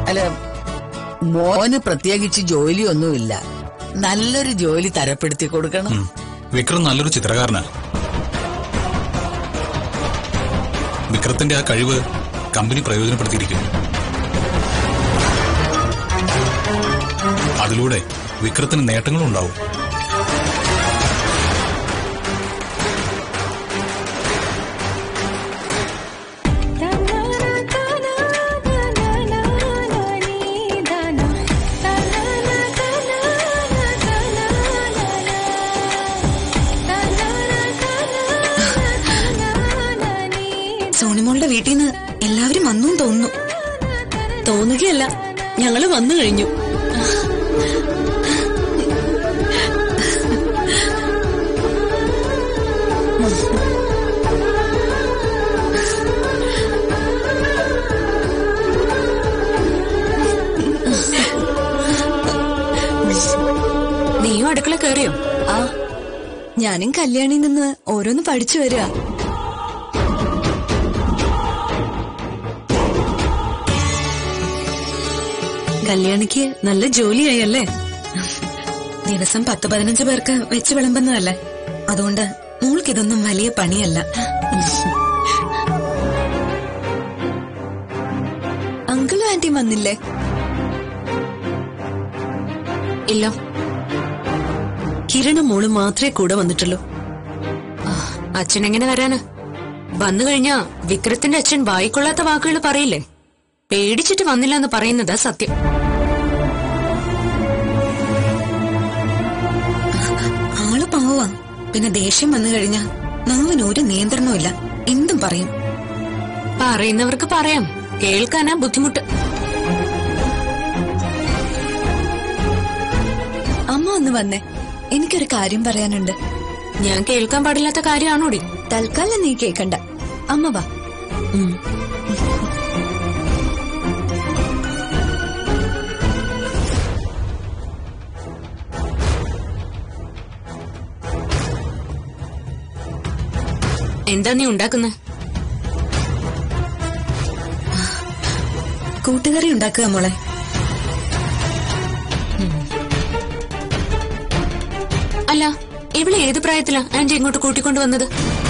അല്ല മോന് പ്രത്യേകിച്ച് ജോലിയൊന്നുമില്ല നല്ലൊരു ജോലി തരപ്പെടുത്തി കൊടുക്കണം ഉം. വിക്രം നല്ലൊരു ചിത്രകാരനാ വിക്രത്തിന്റെ ആ കഴിവ് കമ്പനി പ്രയോജനപ്പെടുത്തിയിരിക്കും അതിലൂടെ വിക്രത്തിന് നേട്ടങ്ങളും ഉണ്ടാവും സോണിമോളുടെ വീട്ടിൽ നിന്ന് എല്ലാവരും വന്നും തോന്നുന്നു തോന്നുകയല്ല ഞങ്ങള് വന്നു കഴിഞ്ഞു നീയും അടുക്കള കയറിയോ ആ ഞാനും കല്യാണിൽ നിന്ന് ഓരോന്ന് പഠിച്ചു വരിക കല്യാണിക്ക് നല്ല ജോലിയായല്ലേ ദിവസം പത്ത് പതിനഞ്ച് പേർക്ക് വെച്ച് വിളമ്പുന്നതല്ലേ അതുകൊണ്ട് മോൾക്കിതൊന്നും വലിയ പണിയല്ല അങ്കിളും ആന്റിയും വന്നില്ലേ ഇല്ല കിരണ മോള് മാത്രമേ കൂടെ വന്നിട്ടുള്ളൂ അച്ഛൻ എങ്ങനെ വരാന് വന്നു കഴിഞ്ഞാ വിക്രത്തിന്റെ അച്ഛൻ വായിക്കൊള്ളാത്ത വാക്കുകൾ പറയില്ലേ പേടിച്ചിട്ട് വന്നില്ല എന്ന് പറയുന്നതാ സത്യം ആള് പാവാ പിന്നെ ദേഷ്യം വന്നു കഴിഞ്ഞാ നാവിന് ഒരു നിയന്ത്രണവും ഇല്ല എന്തും പറയും പറയുന്നവർക്ക് പറയാം കേൾക്കാനാ ബുദ്ധിമുട്ട് അമ്മ ഒന്ന് വന്നേ എനിക്കൊരു കാര്യം പറയാനുണ്ട് ഞാൻ കേൾക്കാൻ പാടില്ലാത്ത കാര്യമാണോടി തൽക്കാലം നീ കേക്കണ്ട അമ്മ വാ ഉം. എന്താ നീ ഉണ്ടാക്കുന്നത് കൂട്ടുകറി ഉണ്ടാക്കുക മോളെ അല്ല ഇവിടെ ഏത് പ്രായത്തിലാ ആന്റി ഇങ്ങോട്ട് കൂട്ടിക്കൊണ്ടു വന്നത്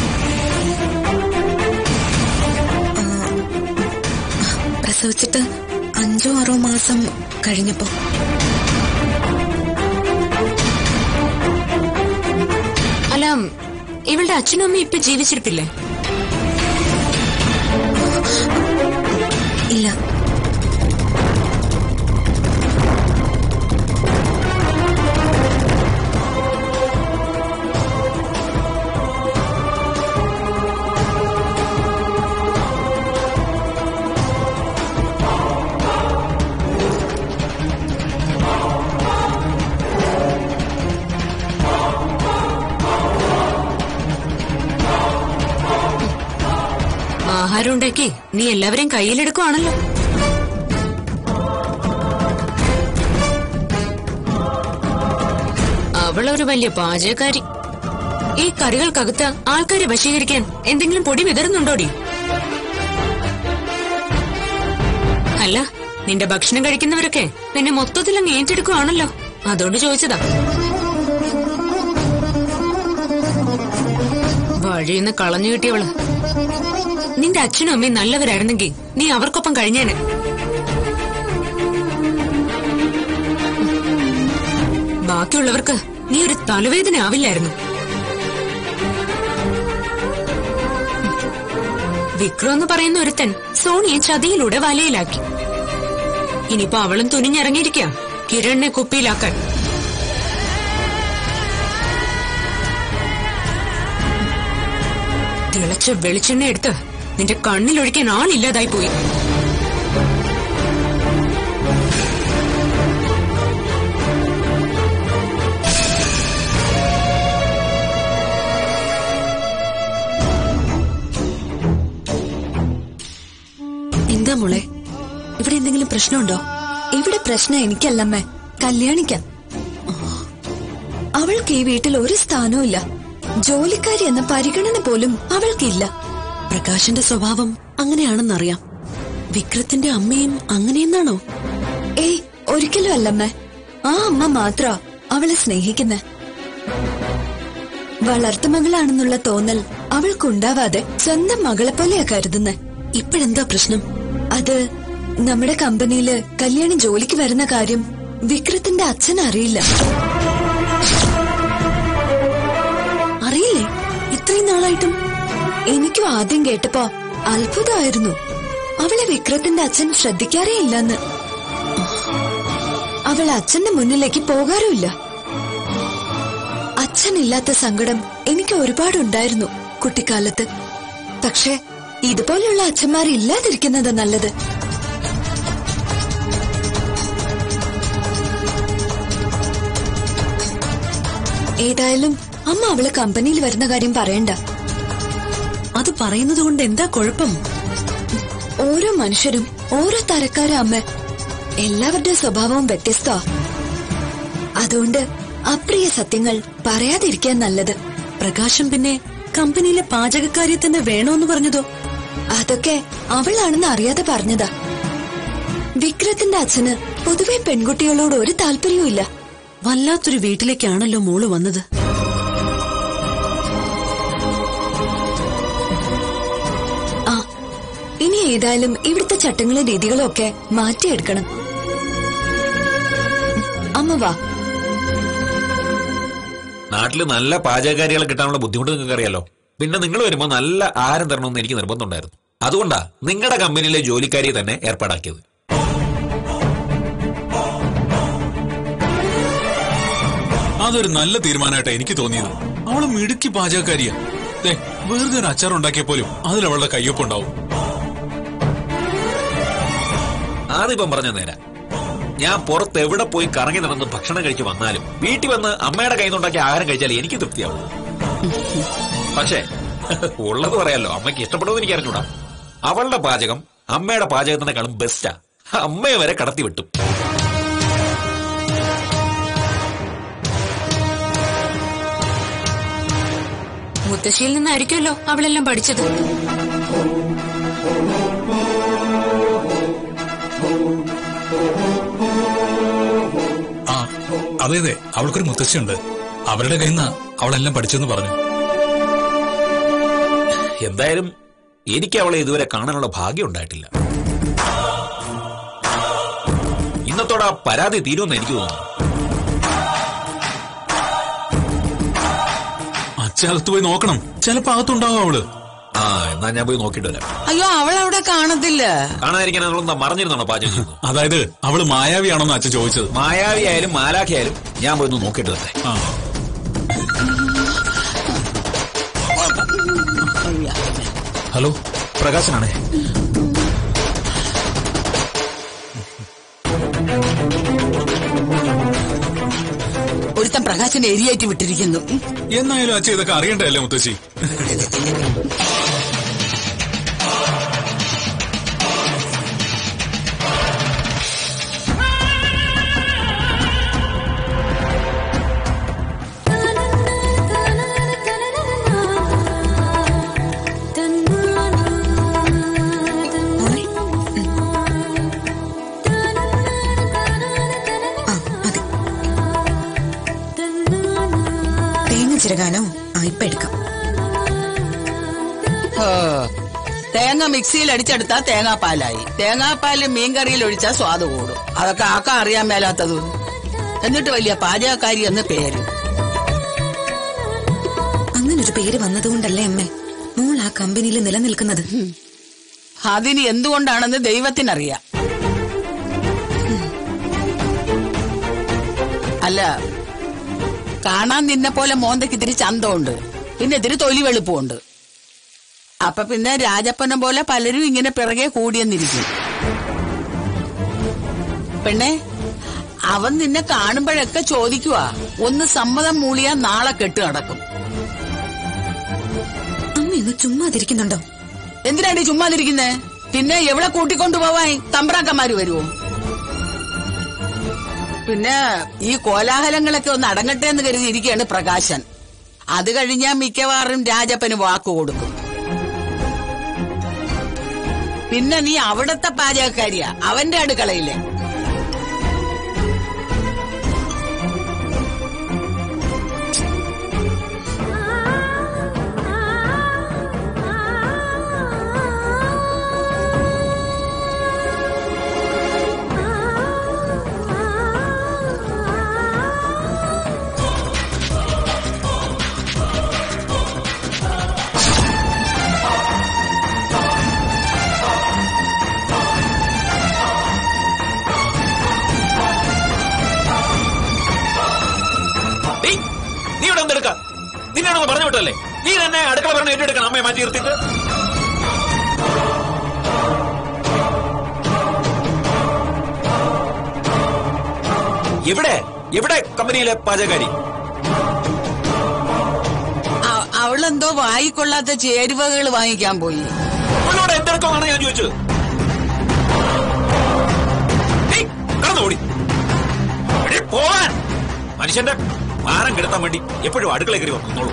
പ്രസവിച്ചിട്ട് അഞ്ചോ ആറോ മാസം കഴിഞ്ഞപ്പോ അല്ല ഇവളുടെ അച്ഛനും അമ്മയും ഇപ്പൊ ജീവിച്ചിരിപ്പില്ലേ ഇല്ല ആഹാരം ഉണ്ടാക്കി നീ എല്ലാവരെയും കയ്യിലെടുക്കുവാണല്ലോ അവളൊരു വലിയ പാചകക്കാരി ഈ കറികൾക്കകത്ത് ആൾക്കാരെ വശീകരിക്കാൻ എന്തെങ്കിലും പൊടി വിതറുന്നുണ്ടോടി അല്ല നിന്റെ ഭക്ഷണം കഴിക്കുന്നവരൊക്കെ നിന്നെ മൊത്തത്തിൽ അങ്ങ് ഏറ്റെടുക്കുവാണല്ലോ അതുകൊണ്ട് ചോദിച്ചതാ വഴിന്ന് കളഞ്ഞു കിട്ടിയവള് നിന്റെ അച്ഛനും അമ്മയും നല്ലവരായിരുന്നെങ്കിൽ നീ അവർക്കൊപ്പം കഴിഞ്ഞേനെ ബാക്കിയുള്ളവർക്ക് നീ ഒരു തലവേദന ആവില്ലായിരുന്നു വിക്രം എന്ന് പറയുന്ന ഒരുത്തൻ സോണിയെ ചതിയിലൂടെ വലയിലാക്കി ഇനിയിപ്പോ അവളും തുനിഞ്ഞിറങ്ങിയിരിക്ക കിരണിനെ കുപ്പിയിലാക്കാൻ തിളച്ച വെളിച്ചെണ്ണ എടുത്ത് നിന്റെ കണ്ണിലൊഴിക്കാൻ ആളില്ലാതായി പോയി എന്താ മോളെ ഇവിടെ എന്തെങ്കിലും പ്രശ്നമുണ്ടോ ഇവിടെ പ്രശ്നം എനിക്കല്ലമ്മേ കല്യാണിക്കാം അവൾക്ക് ഈ വീട്ടിൽ ഒരു സ്ഥാനവും ഇല്ല ജോലിക്കാരി എന്ന പരിഗണന പോലും അവൾക്കില്ല പ്രകാശന്റെ സ്വഭാവം അങ്ങനെയാണെന്നറിയാം വിക്രത്തിന്റെ അമ്മയും അങ്ങനെയെന്നാണോ ഏയ് ഒരിക്കലും അല്ലമ്മ ആ അമ്മ മാത്ര അവളെ സ്നേഹിക്കുന്നെ വളർത്തുമകളാണെന്നുള്ള തോന്നൽ അവൾക്കുണ്ടാവാതെ സ്വന്തം മകളെ പോലെയാ കരുതുന്നെ ഇപ്പോഴെന്താ പ്രശ്നം അത് നമ്മുടെ കമ്പനിയില് കല്യാണി ജോലിക്ക് വരുന്ന കാര്യം വിക്രത്തിന്റെ അച്ഛൻ അറിയില്ല അറിയില്ലേ ഇത്രയും നാളായിട്ടും എനിക്കും ആദ്യം കേട്ടപ്പോ അത്ഭുതമായിരുന്നു അവളെ വിക്രത്തിന്റെ അച്ഛൻ ശ്രദ്ധിക്കാറേ ഇല്ലെന്ന് അവൾ അച്ഛന്റെ മുന്നിലേക്ക് പോകാറുമില്ല അച്ഛനില്ലാത്ത സങ്കടം എനിക്ക് ഒരുപാടുണ്ടായിരുന്നു കുട്ടിക്കാലത്ത് പക്ഷെ ഇതുപോലുള്ള അച്ഛന്മാർ ഇല്ലാതിരിക്കുന്നത് നല്ലത് ഏതായാലും അമ്മ അവള് കമ്പനിയിൽ വരുന്ന കാര്യം പറയണ്ട അത് പറയുന്നത് കൊണ്ട് എന്താ കുഴപ്പം ഓരോ മനുഷ്യരും ഓരോ തരക്കാരാ അമ്മ എല്ലാവരുടെ സ്വഭാവവും വ്യത്യസ്ത അതുകൊണ്ട് അപ്രിയ സത്യങ്ങൾ പറയാതിരിക്കാൻ നല്ലത് പ്രകാശം പിന്നെ കമ്പനിയിലെ പാചകക്കാരിയെ തന്നെ വേണോന്ന് പറഞ്ഞതോ അതൊക്കെ അവളാണെന്ന് അറിയാതെ പറഞ്ഞതാ വിക്രത്തിന്റെ അച്ഛന് പൊതുവെ പെൺകുട്ടികളോട് ഒരു താല്പര്യവും ഇല്ല വല്ലാത്തൊരു വീട്ടിലേക്കാണല്ലോ മോള് വന്നത് ആ ഇനി ഏതായാലും ഇവിടുത്തെ ചട്ടങ്ങളും രീതികളും ഒക്കെ മാറ്റിയെടുക്കണം അമ്മ വാ നാട്ടില് നല്ല പാചകക്കാരികളെ കിട്ടാനുള്ള ബുദ്ധിമുട്ട് നിങ്ങൾക്ക് അറിയാലോ പിന്നെ നിങ്ങൾ വരുമ്പോ നല്ല ആഹാരം തരണമെന്ന് എനിക്ക് നിർബന്ധമുണ്ടായിരുന്നു അതുകൊണ്ടാ നിങ്ങളുടെ കമ്പനിയിലെ ജോലിക്കാരിയെ തന്നെ ഏർപ്പാടാക്കിയത് അതൊരു നല്ല തീരുമാനമായിട്ടാ എനിക്ക് തോന്നിയത് അവള് മിടുക്കി പാചകക്കാരിയാ ദേ, വെറുതെ ഒരു അച്ചാർ ഉണ്ടാക്കിയ പോലും അതിൽ അവളുടെ കയ്യൊപ്പുണ്ടാവും ആദ്യം പറഞ്ഞ നേരാ ഞാൻ പുറത്ത് എവിടെ പോയി കറങ്ങി നടന്ന് ഭക്ഷണം കഴിച്ച് വന്നാലും വീട്ടിൽ വന്ന് അമ്മയുടെ കയ്യിൽ നിന്നുണ്ടാക്കിയ ആഹാരം കഴിച്ചാൽ എനിക്ക് തൃപ്തിയാവും പക്ഷേ ഉള്ളത് പറയാലോ അമ്മയ്ക്ക് ഇഷ്ടപ്പെടുമെന്ന് എനിക്ക് അറിഞ്ഞൂടാ അവളുടെ പാചകം അമ്മയുടെ പാചകത്തിനെക്കാളും ബെസ്റ്റാ അമ്മയെ വരെ കടത്തി വിട്ടും മുത്തശ്ശിയിൽ നിന്നായിരിക്കുമല്ലോ അവളെല്ലാം പഠിച്ചത് ആ അതെ അതെ അവൾക്കൊരു മുത്തശ്ശിയുണ്ട് അവരുടെ കയ്യിൽ നിന്നാ അവളെല്ലാം പഠിച്ചെന്ന് പറഞ്ഞു എന്തായാലും എനിക്ക് അവളെ ഇതുവരെ കാണാനുള്ള ഭാഗ്യം ഉണ്ടായിട്ടില്ല ഇന്നത്തോടെ ആ പരാതി തീരുമെന്ന് എനിക്ക് തോന്നുന്നു അച്ഛകത്ത് പോയി നോക്കണം ചിലപ്പോ അകത്തുണ്ടാവും അവള് ആ എന്നാ ഞാൻ പോയി നോക്കിയിട്ട് വരാം അയ്യോ അവളവിടെ കാണത്തില്ല കാണാതിരിക്കാൻ അവളെന്താ മറിഞ്ഞിരുന്നാണോ പാചകം ചെയ്യുന്നത് അതായത് അവള് മായാവിയാണോന്ന് അച്ഛൻ ചോദിച്ചത് മായാവി ആയാലും മാലാഖി ആയാലും ഞാൻ പോയി ഒന്ന് നോക്കിയിട്ട് വരട്ടെ ആ ഹലോ പ്രകാശനാണേ ഒരുത്തൻ പ്രകാശിനെ എരിയേറ്റി വിട്ടിരിക്കുന്നു ഉം. എന്നായാലും അച്ഛൻ ഇതൊക്കെ അറിയണ്ടല്ലേ മുത്തശ്ശി മോളെ ആ മതി തേങ്ങ ചിരകാനോ ആ ഇപ്പൊ എടുക്കാം ഓ, തേങ്ങ മിക്സിയിൽ അടിച്ചെടുത്താ തേങ്ങാപ്പാലായി തേങ്ങാപ്പാല് മീൻകറിയിൽ ഒഴിച്ചാൽ സ്വാദ് കൂടും അതൊക്കെ ആക്കാൻ അറിയാൻ മേലാത്തത് എന്നിട്ട് വലിയ പാചകക്കാരി എന്ന് പേര് അങ്ങനൊരു പേര് വന്നതുകൊണ്ടല്ലേ അമ്മേ മോൾ ആ കമ്പനിയിൽ നിലനിൽക്കുന്നത് അതിന് എന്തുകൊണ്ടാണെന്ന് ദൈവത്തിനറിയാം അല്ല കാണാൻ നിന്നെ പോലെ മോന്തയ്ക്ക് ഇത്തിരി ചന്തമുണ്ട് പിന്നെ ഇത്തിരി തൊലി വെളുപ്പമുണ്ട് അപ്പൊ പിന്നെ രാജപ്പനെ പോലെ പലരും ഇങ്ങനെ പിറകെ കൂടിയെന്നിരിക്കും പെണ്ണെ അവൻ നിന്നെ കാണുമ്പോഴൊക്കെ ചോദിക്കുവാ ഒന്ന് സമ്മതം മൂളിയാ നാളെ കെട്ട് നടക്കും അമ്മ ഒന്ന് ചുമ്മാതിരിക്കുന്നുണ്ടോ എന്തിനാണ് ഈ ചുമ്മാതിരിക്കുന്നേ പിന്നെ എവിടെ കൂട്ടിക്കൊണ്ടുപോവാൻ തമ്പ്രാക്കന്മാര് വരുമോ പിന്നെ ഈ കോലാഹലങ്ങളൊക്കെ ഒന്ന് അടങ്ങട്ടെ എന്ന് കരുതിയിരിക്കുകയാണ് പ്രകാശൻ അത് കഴിഞ്ഞാൽ മിക്കവാറും രാജപ്പന് വാക്ക് കൊടുക്കും പിന്നെ നീ അവിടത്തെ പാചകക്കാരിയാ അവന്റെ അടുക്കളയിലെ തന്നെ അടുക്കള ഭരണം ഏറ്റെടുക്കണം അമ്മയെ മാറ്റി നിർത്തിയിട്ട് എവിടെ എവിടെ കമ്പനിയിലെ പാചകക്കാരി അ- അവളെന്തോ വായിക്കൊള്ളാത്ത ചേരുവകൾ വാങ്ങിക്കാൻ പോയി അവളോട് എന്തെടുക്കമാണ് ഞാൻ ചോദിച്ചത് ഏയ്, കടന്നു ഓടി എടീ, പോവാൻ മനുഷ്യന്റെ മാനം കെടുത്താൻ വേണ്ടി എപ്പോഴും അടുക്കള കയറി വന്നോളൂ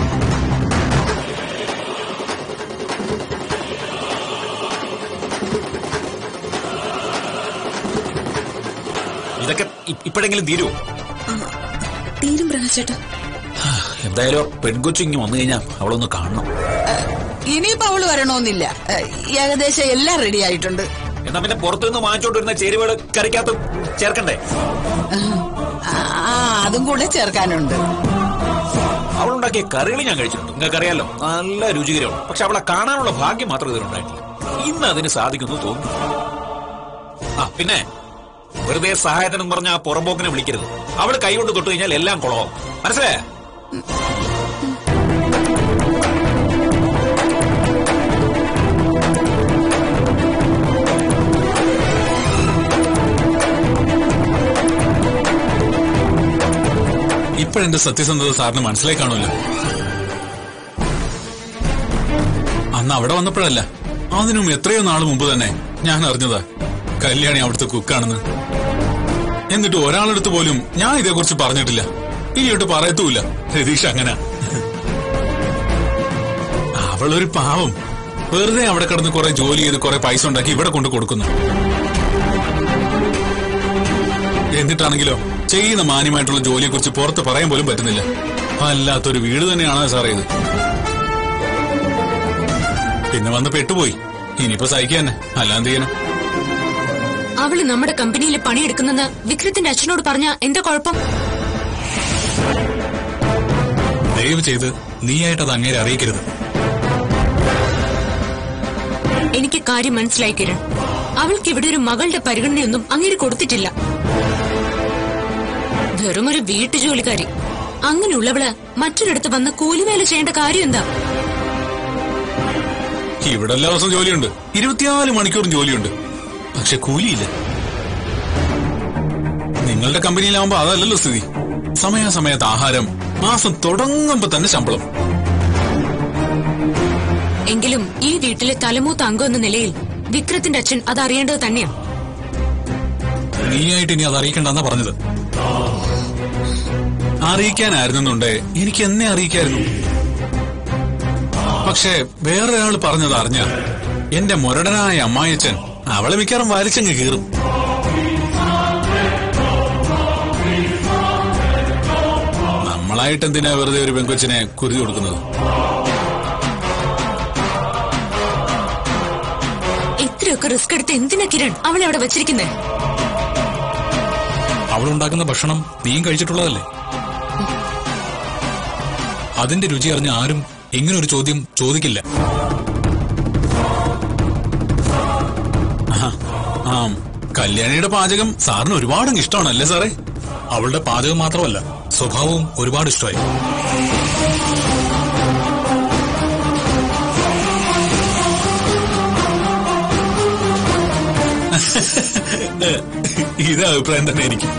ഇതൊക്കെ ഇ- ഇപ്പോഴെങ്കിലും തീരുമോ തീരും പ്രകാശേട്ടാ എന്തായാലും ആ പെൺകൊച്ചു ഇങ്ങ് വന്നു കഴിഞ്ഞാൽ അവളൊന്ന് കാണണം ഇനിയിപ്പോ അവള് വരണോന്നില്ല ഏ, ഏകദേശം എല്ലാം റെഡി ആയിട്ടുണ്ട് എന്നാ പിന്നെ പുറത്തുനിന്ന് വാങ്ങിച്ചോണ്ട് വരുന്ന ചേരുവകൾ കറിക്കകത്ത് ചേർക്കണ്ടേ ആ അതും കൂടെ ചേർക്കാനുണ്ട് അവളുണ്ടാക്കിയ കറികൾ ഞാൻ കഴിച്ചിട്ടുണ്ട് നിങ്ങൾക്ക് അറിയാലോ നല്ല രുചികരമാണ് പക്ഷെ അവളെ കാണാനുള്ള ഭാഗ്യം മാത്രം ഇതിനുണ്ടായിട്ടില്ല ഇന്ന് അതിന് സാധിക്കുന്നു തോന്നുന്നു ആ പിന്നെ വെറുതെ സഹായത്തിനും പറഞ്ഞ ആ പുറമ്പോക്കിനെ വിളിക്കരുത് അവള് കൈകൊണ്ട് തൊട്ട് കഴിഞ്ഞാൽ എല്ലാം കുളമാവും മനസ്സിലായേ ഇപ്പോഴെന്റെ സത്യസന്ധത സാറിന് മനസ്സിലായി കാണുമല്ലോ അന്ന് അവിടെ വന്നപ്പോഴല്ല അതിനും എത്രയോ നാൾ മുമ്പ് തന്നെ ഞാൻ അറിഞ്ഞതാ കല്യാണി അവിടുത്തെ കുക്കാണെന്ന് എന്നിട്ട് ഒരാളെടുത്ത് പോലും ഞാൻ ഇതേക്കുറിച്ച് പറഞ്ഞിട്ടില്ല ഇനിയോട്ട് പറയത്തുമില്ല രതീഷ് അങ്ങനെ അവളൊരു പാവം വെറുതെ അവിടെ കിടന്ന് കുറെ ജോലി ചെയ്ത് കുറെ പൈസ ഉണ്ടാക്കി ഇവിടെ കൊണ്ട് കൊടുക്കുന്നു എന്നിട്ടാണെങ്കിലോ ചെയ്യുന്ന മാന്യമായിട്ടുള്ള ജോലിയെ കുറിച്ച് പുറത്ത് പറയാൻ പോലും പറ്റുന്നില്ല വല്ലാത്തൊരു വീട് തന്നെയാണ് സാറേ ഇത് പിന്നെ വന്ന് പെട്ടുപോയി ഇനിയിപ്പോ സഹിക്കാൻ അല്ലാന്ത് ചെയ്യണം അവള് നമ്മുടെ കമ്പനിയിൽ പണിയെടുക്കുന്നെന്ന് വിക്രത്തിന്റെ അച്ഛനോട് പറഞ്ഞ എന്താ കുഴപ്പം ദയവ് ചെയ്ത് നീയായിട്ട് അത് അങ്ങേരെ അറിയിക്കരുത് എനിക്ക് കാര്യം മനസ്സിലായി കിരൺ അവൾക്ക് ഇവിടെ ഒരു മകളുടെ പരിഗണനയൊന്നും അങ്ങേര് കൊടുത്തിട്ടില്ല വെറുമൊരു വീട്ടുജോലിക്കാരി അങ്ങനെയുള്ളവള് മറ്റൊരിടത്ത് വന്ന് കൂലിവേല ചെയ്യേണ്ട കാര്യം എന്താ ഇവിടെ എല്ലാ ദിവസവും ജോലിയുണ്ട് ഇരുപത്തിനാല് മണിക്കൂറും ജോലിയുണ്ട് പക്ഷെ കൂലിയില്ല നിങ്ങളുടെ കമ്പനിയിലാവുമ്പോ അതല്ലല്ലോ സ്ഥിതി സമയാസമയത്ത് ആഹാരം മാസം തുടങ്ങുമ്പോ തന്നെ ശമ്പളം എങ്കിലും ഈ വീട്ടിലെ തലമൂത്ത അംഗം എന്ന നിലയിൽ വിക്രത്തിന്റെ അച്ഛൻ അത് അറിയേണ്ടത് തന്നെയാ നീയായിട്ട് ഇനി അത് അറിയിക്കണ്ടെന്നാ പറഞ്ഞത് അറിയിക്കാനായിരുന്നുണ്ടേ എനിക്ക് എന്നെ അറിയിക്കായിരുന്നു പക്ഷേ വേറൊരാൾ പറഞ്ഞത് അറിഞ്ഞ എന്റെ മുരടനായ അമ്മായിയച്ഛൻ അവളെ മിക്കവാറും വലിച്ചങ്ങ് കീറും നമ്മളായിട്ട് എന്തിനാ വെറുതെ ഒരു പെങ്കൊച്ചിനെ കുരുതി കൊടുക്കുന്നത് ഇത്രയൊക്കെ റിസ്ക് എടുത്ത് എന്തിനാ കിരൺ അവളെ അവിടെ വെച്ചിരിക്കുന്നേ അവളുണ്ടാക്കുന്ന ഭക്ഷണം നീയും കഴിച്ചിട്ടുള്ളതല്ലേ അതിന്റെ രുചി അറിഞ്ഞ ആരും ഇങ്ങനെ ഒരു ചോദ്യം ചോദിക്കില്ല ആഹാ. ആ കല്യാണിയുടെ പാചകം സാറിന് ഒരുപാട് ഇഷ്ടമാണല്ലേ സാറേ അവളുടെ പാചകം മാത്രമല്ല സ്വഭാവവും ഒരുപാട് ഇഷ്ടമായി ഇത് അഭിപ്രായം തന്നെ എനിക്ക്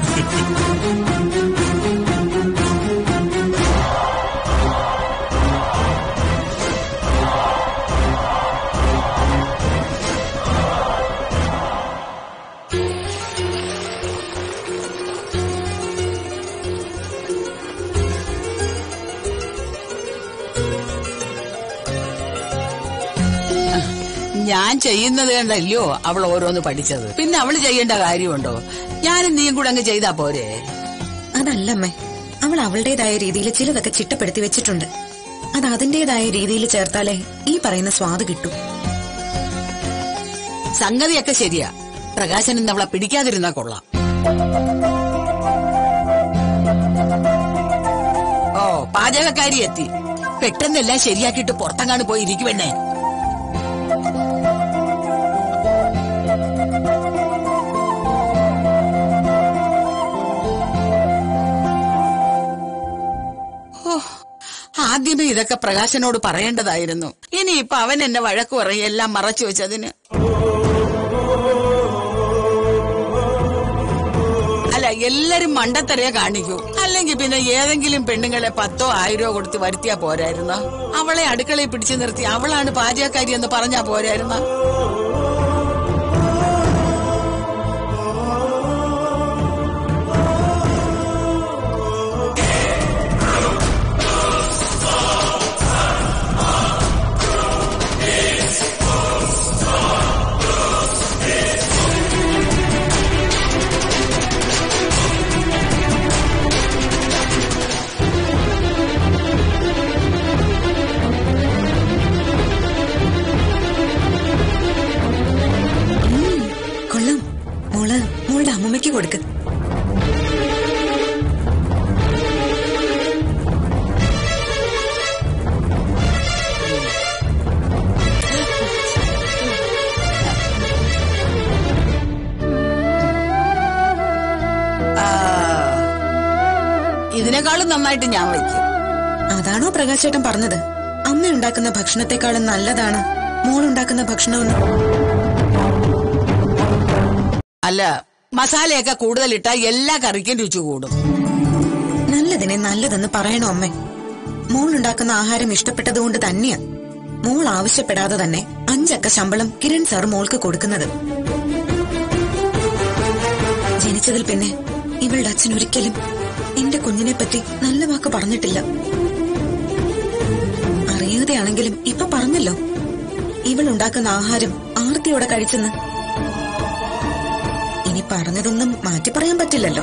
ഞാൻ ചെയ്യുന്നത് കണ്ടല്ലോ അവൾ ഓരോന്ന് പഠിച്ചത് പിന്നെ അവള് ചെയ്യേണ്ട കാര്യമുണ്ടോ ഞാനും നീയും കൂടെ അങ്ങ് ചെയ്താ പോരെ അതല്ലമ്മേ അവൾ അവളുടേതായ രീതിയിൽ ചിലതൊക്കെ ചിട്ടപ്പെടുത്തി വെച്ചിട്ടുണ്ട് അത് അതിന്റേതായ രീതിയിൽ ചേർത്താലേ ഈ പറയുന്ന സ്വാദ് കിട്ടൂ സംഗതിയൊക്കെ ശരിയാ പ്രകാശൻ ഇന്ന് അവളെ പിടിക്കാതിരുന്നാ കൊള്ളാം ഓ പാചകക്കാരി എത്തി പെട്ടെന്നെല്ലാം ശരിയാക്കിയിട്ട് പുറത്തങ്ങാണ് പോയി ഇരിക്കുവെണ്ണേ ഓ ആദ്യമേ ഇതൊക്കെ പ്രകാശനോട് പറയേണ്ടതായിരുന്നു ഇനിയിപ്പൊ അവൻ എന്നെ വഴക്ക് പറയും എല്ലാം മറച്ചു വെച്ചതിന് അല്ല എല്ലാരും മണ്ടത്തരയെ കാണിക്കൂ അല്ലെങ്കിൽ പിന്നെ ഏതെങ്കിലും പെണ്ണുങ്ങളെ പത്തോ ആയിരോ കൊടുത്ത് വരുത്തിയാ പോരായിരുന്നോ അവളെ അടുക്കളയിൽ പിടിച്ചു നിർത്തി അവളാണ് പാചകക്കാരി എന്ന് പറഞ്ഞാ പോരായിരുന്നോ കൊള്ളാം മോള് മോളുടെ അമ്മമ്മയ്ക്ക് കൊടുക്ക് ആ, ഇതിനേക്കാളും നന്നായിട്ട് ഞാൻ വയ്ക്കും അതാണോ പ്രകാശേട്ടൻ പറഞ്ഞത് അമ്മ ഉണ്ടാക്കുന്ന ഭക്ഷണത്തെക്കാളും നല്ലതാണ് മോളുണ്ടാക്കുന്ന ഭക്ഷണമെന്ന് അല്ല മസാലയൊക്കെ കൂടുതലിട്ടാ എല്ലാ കറിക്കും രുചി കൂടും നല്ലതിനെ നല്ലതെന്ന് പറയണോ അമ്മേ മോൾ ഉണ്ടാക്കുന്ന ആഹാരം ഇഷ്ടപ്പെട്ടതുകൊണ്ട് തന്നെയാ മോൾ ആവശ്യപ്പെടാതെ തന്നെ അഞ്ചക്ക ശമ്പളം കിരൺ സാർ മോൾക്ക് കൊടുക്കുന്നത് ജനിച്ചതിൽ പിന്നെ ഇവളുടെ അച്ഛൻ ഒരിക്കലും എന്റെ കുഞ്ഞിനെ പറ്റി നല്ല വാക്ക് പറഞ്ഞിട്ടില്ല അറിയാതെയാണെങ്കിലും ഇപ്പൊ പറഞ്ഞല്ലോ ഇവൾ ഉണ്ടാക്കുന്ന ആഹാരം ആർത്തിയോടെ കഴിച്ചെന്ന് ഇനി പറഞ്ഞതൊന്നും മാറ്റി പറയാൻ പറ്റില്ലല്ലോ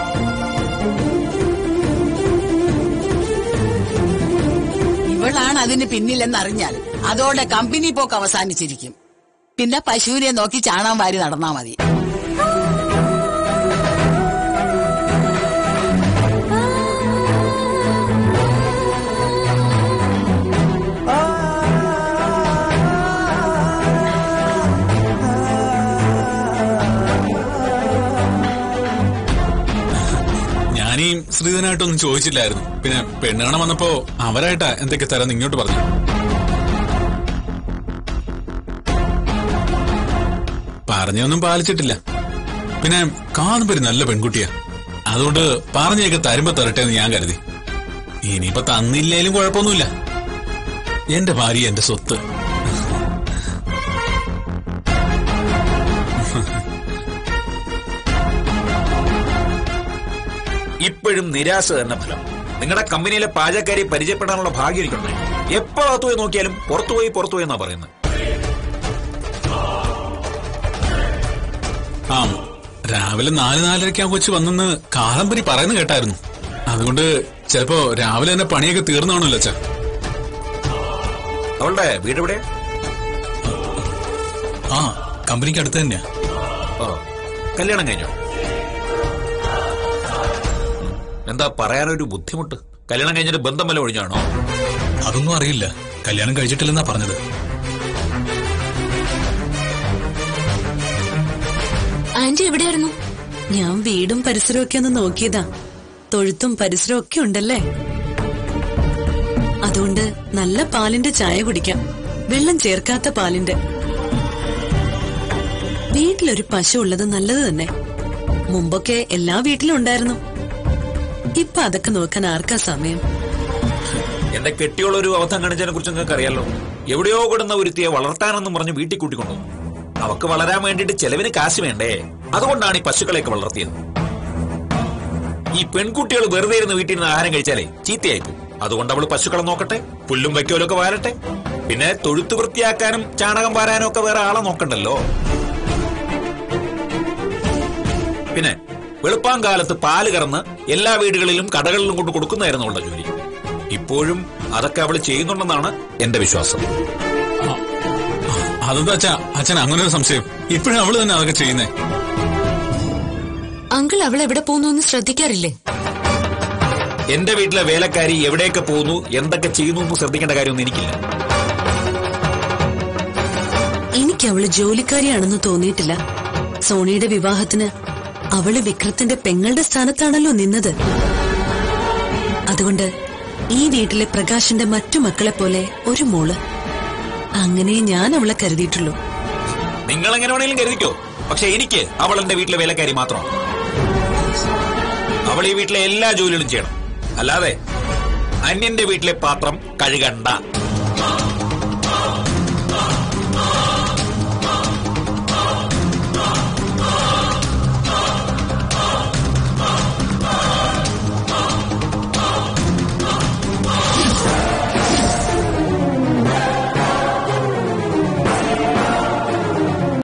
ഇവളാണ് അതിന് പിന്നിലെന്നറിഞ്ഞാൽ അതോടെ കമ്പനി പോക്ക് അവസാനിച്ചിരിക്കും പിന്നെ പശുവിനെ നോക്കി ചാണാൻ വാരി നടന്നാ മതി ഞാനീ ശ്രീധനായിട്ടൊന്നും ചോദിച്ചില്ലായിരുന്നു പിന്നെ പെണ്ണുകാണാൻ വന്നപ്പോ അവരായിട്ടാ എന്തൊക്കെ തരാന്ന് ഇങ്ങോട്ട് പറഞ്ഞു പറഞ്ഞൊന്നും പാലിച്ചിട്ടില്ല പിന്നെ കാണുമ്പോ ഒരു നല്ല പെൺകുട്ടിയാ അതുകൊണ്ട് പറഞ്ഞൊക്കെ തരുമ്പോ തരട്ടെ എന്ന് ഞാൻ കരുതി ഇനിയിപ്പോ തന്നില്ലേലും കുഴപ്പമൊന്നുമില്ല എന്റെ ഭാര്യ എന്റെ സ്വത്ത് ഇപ്പോഴും നിരാശ തന്നെ ഫലം നിങ്ങളുടെ കമ്പനിയിലെ പാചകക്കാരി പരിചയപ്പെടാനുള്ള ഭാഗ്യം എനിക്കുണ്ട് എപ്പോ അകത്ത് പോയി നോക്കിയാലും പുറത്തുപോയി പുറത്തുപോയി എന്നാ പറയുന്നത് ആ രാവിലെ നാല് നാലരയ്ക്ക് ആ കൊച്ചു വന്നെന്ന് കാളമ്പരി പറയുന്നത് കേട്ടായിരുന്നു അതുകൊണ്ട് ചിലപ്പോ രാവിലെ തന്നെ പണിയൊക്കെ തീർന്നാണല്ലോ അച്ഛാ അവളുടെ വീട് എവിടെ ആ കമ്പനിക്ക് അടുത്ത് തന്നെയാ ഓ കല്യാണം കഴിഞ്ഞോ ഉം. എന്താ പറയാനൊരു ബുദ്ധിമുട്ട് കല്യാണം കഴിഞ്ഞിട്ട് ബന്ധം വല്ല ഒഴിഞ്ഞാണോ അതൊന്നും അറിയില്ല കല്യാണം കഴിച്ചിട്ടില്ലെന്നാ പറഞ്ഞത് ആന്റി എവിടെയായിരുന്നു ഞാൻ വീടും പരിസരവും ഒക്കെ ഒന്ന് നോക്കിയതാ തൊഴുത്തും പരിസരവും ഒക്കെ ഉണ്ടല്ലേ അതുകൊണ്ട് നല്ല പാലിന്റെ ചായ കുടിക്കാം വെള്ളം ചേർക്കാത്ത പാലിന്റെ വീട്ടിലൊരു പശു ഉള്ളത് നല്ലത് തന്നെ മുമ്പൊക്കെ എല്ലാ വീട്ടിലും ഉണ്ടായിരുന്നു ഇപ്പൊ അതൊക്കെ നോക്കാൻ ആർക്കാ സമയം എന്റെ കെട്ടിയുള്ള ഒരു അവധം കാണിച്ചതിനെ കുറിച്ച് നിങ്ങൾക്ക് അറിയാലോ എവിടെയോ കൊടുന്ന ഒരുത്തിയെ വളർത്താനെന്നും പറഞ്ഞ് വീട്ടിൽ കൂട്ടിക്കൊണ്ടു അവക്ക് വളരാൻ വേണ്ടിയിട്ട് ചെലവിന് കാശ് വേണ്ടേ അതുകൊണ്ടാണ് ഈ പശുക്കളെയൊക്കെ വളർത്തിയത് ഈ പെൺകുട്ടികൾ വെറുതെ ഇരുന്ന് വീട്ടിൽ നിന്ന് ആഹാരം കഴിച്ചാലേ ചീത്തയായി പോകും അതുകൊണ്ട് അവള് പശുക്കളെ നോക്കട്ടെ പുല്ലും വയ്ക്കോലും ഒക്കെ വാരട്ടെ പിന്നെ തൊഴുത്ത് വൃത്തിയാക്കാനും ചാണകം വാരാനും ഒക്കെ വേറെ ആളെ നോക്കണ്ടല്ലോ പിന്നെ വെളുപ്പാൻ കാലത്ത് പാല് കറന്ന് എല്ലാ വീടുകളിലും കടകളിലും കൊണ്ട് കൊടുക്കുന്നതായിരുന്നു അവളുടെ ജോലി ഇപ്പോഴും അതൊക്കെ അവൾ ചെയ്യുന്നുണ്ടെന്നാണ് എന്റെ വിശ്വാസം അതെന്താ അച്ഛാ അച്ഛൻ അങ്ങനെ ഒരു സംശയം ഇപ്പോഴും അവള് തന്നെ അതൊക്കെ ചെയ്യുന്നേ അങ്കിൾ അവൾ എവിടെ പോകുന്നു എന്ന് ശ്രദ്ധിക്കാറില്ലേ എന്റെ വീട്ടിലെ വേലക്കാരി എവിടെയൊക്കെ പോകുന്നു എന്തൊക്കെ ചെയ്യുന്നു എന്ന് ശ്രദ്ധിക്കേണ്ട കാര്യമൊന്നും എനിക്കില്ല എനിക്ക് അവള് ജോലിക്കാരിയാണെന്ന് തോന്നിയിട്ടില്ല സോണിയുടെ വിവാഹത്തിന് അവള് വിക്രത്തിന്റെ പെങ്ങളുടെ സ്ഥാനത്താണല്ലോ നിന്നത് അതുകൊണ്ട് ഈ വീട്ടിലെ പ്രകാശിന്റെ മറ്റു മക്കളെ പോലെ ഒരു മോള് അങ്ങനെ ഞാൻ അവളെ കരുതിയിട്ടുള്ളൂ നിങ്ങൾ എങ്ങനെ വേണേലും കരുതിക്കോ പക്ഷെ എനിക്ക് അവൾ എന്റെ വീട്ടിലെ വേലക്കാരി മാത്രമാണ് അവൾ ഈ വീട്ടിലെ എല്ലാ ജോലികളും ചെയ്യണം അല്ലാതെ അന്യന്റെ വീട്ടിലെ പാത്രം കഴുകണ്ട